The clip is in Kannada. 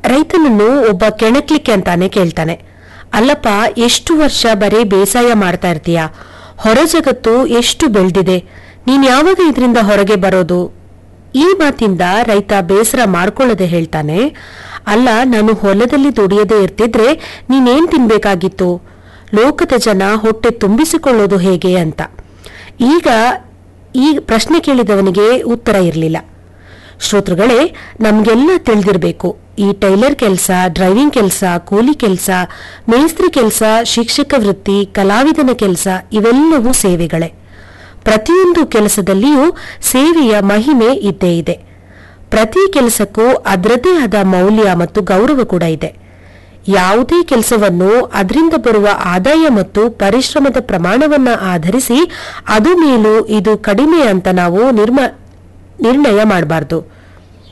ರೈತನನ್ನು ಒಬ್ಬ ಕೆಣಕ್ಲಿಕ್ಕೆ ಅಂತಾನೆ ಕೇಳ್ತಾನೆ ಅಲ್ಲಪ್ಪ ಎಷ್ಟು ವರ್ಷ ಬರೀ ಬೇಸಾಯ ಮಾಡ್ತಾ ಇರ್ತೀಯ ಹೊರ ಜಗತ್ತು ಎಷ್ಟು ಬೆಳೆದಿದೆ ನೀನ್ ಯಾವಾಗ ಇದರಿಂದ ಹೊರಗೆ ಬರೋದು ಈ ಮಾತಿಂದ ರೈತ ಬೇಸರ ಮಾಡ್ಕೊಳ್ಳದೆ ಹೇಳ್ತಾನೆ ಅಲ್ಲ ನಾನು ಹೊಲದಲ್ಲಿ ದುಡಿಯದೇ ಇರ್ತಿದ್ರೆ ನೀನೇನ್ ತಿನ್ಬೇಕಾಗಿತ್ತು ಲೋಕದ ಜನ ಹೊಟ್ಟೆ ತುಂಬಿಸಿಕೊಳ್ಳೋದು ಹೇಗೆ ಅಂತ ಈಗ ಈ ಪ್ರಶ್ನೆ ಕೇಳಿದವನಿಗೆ ಉತ್ತರ ಇರಲಿಲ್ಲ ಶ್ರೋತೃಗಳೇ ನಮ್ಗೆಲ್ಲ ತಿಳಿದಿರಬೇಕು ಈ ಟೈಲರ್ ಕೆಲಸ ಡ್ರೈವಿಂಗ್ ಕೆಲಸ ಕೂಲಿ ಕೆಲಸ ಮೇಸ್ತ್ರಿ ಕೆಲಸ ಶಿಕ್ಷಕ ವೃತ್ತಿ ಕಲಾವಿದನ ಕೆಲಸ ಇವೆಲ್ಲವೂ ಸೇವೆಗಳೇ ಪ್ರತಿಯೊಂದು ಕೆಲಸದಲ್ಲಿಯೂ ಸೇವೆಯ ಮಹಿಮೆ ಇದ್ದೇ ಇದೆ ಪ್ರತಿ ಕೆಲಸಕ್ಕೂ ಅದರದ್ದೇ ಆದ ಮೌಲ್ಯ ಮತ್ತು ಗೌರವ ಕೂಡ ಇದೆ ಯಾವುದೇ ಕೆಲಸವನ್ನು ಅದರಿಂದ ಬರುವ ಆದಾಯ ಮತ್ತು ಪರಿಶ್ರಮದ ಪ್ರಮಾಣವನ್ನ ಆಧರಿಸಿ ಅದು ಮೇಲೂ ಇದು ಕಡಿಮೆ ಅಂತ ನಾವು ನಿರ್ಮ ನಿರ್ಣಯ ಮಾಡಬಾರ್ದು